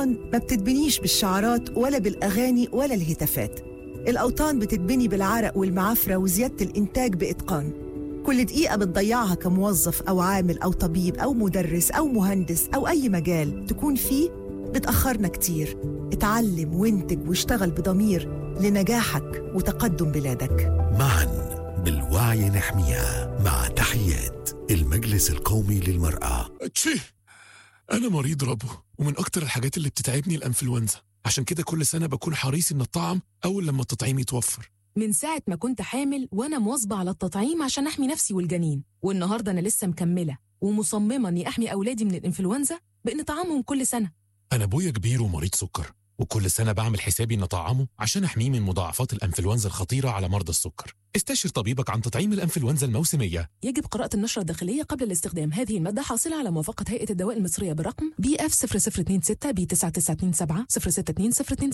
ما بتتبنيش بالشعارات ولا بالأغاني ولا الهتافات الأوطان بتتبني بالعرق والمعافرة وزيادة الإنتاج بإتقان كل دقيقة بتضيعها كموظف أو عامل أو طبيب أو مدرس أو مهندس أو أي مجال تكون فيه بتأخرنا كتير اتعلم وانتج واشتغل بضمير لنجاحك وتقدم بلادك معا بالوعي نحميها مع تحيات المجلس القومي للمرأة تشي انا مريض ربو ومن اكتر الحاجات اللي بتتعبني الانفلونزا عشان كده كل سنه بكون حريص ان الطعم اول لما التطعيم يتوفر من ساعة ما كنت حامل وأنا مواظبة على التطعيم عشان أحمي نفسي والجنين والنهاردة أنا لسه مكملة ومصممة إني أحمي أولادي من الإنفلونزا بإن طعامهم كل سنة انا ابويا كبير ومريض سكر وكل سنه بعمل حسابي ان اطعمه عشان احميه من مضاعفات الانفلونزا الخطيره على مرضى السكر استشر طبيبك عن تطعيم الانفلونزا الموسميه يجب قراءة النشرة الداخلية قبل الاستخدام هذه المادة حاصلة على موافقة هيئة الدواء المصرية برقم بي اف 0026 بي 9927 06202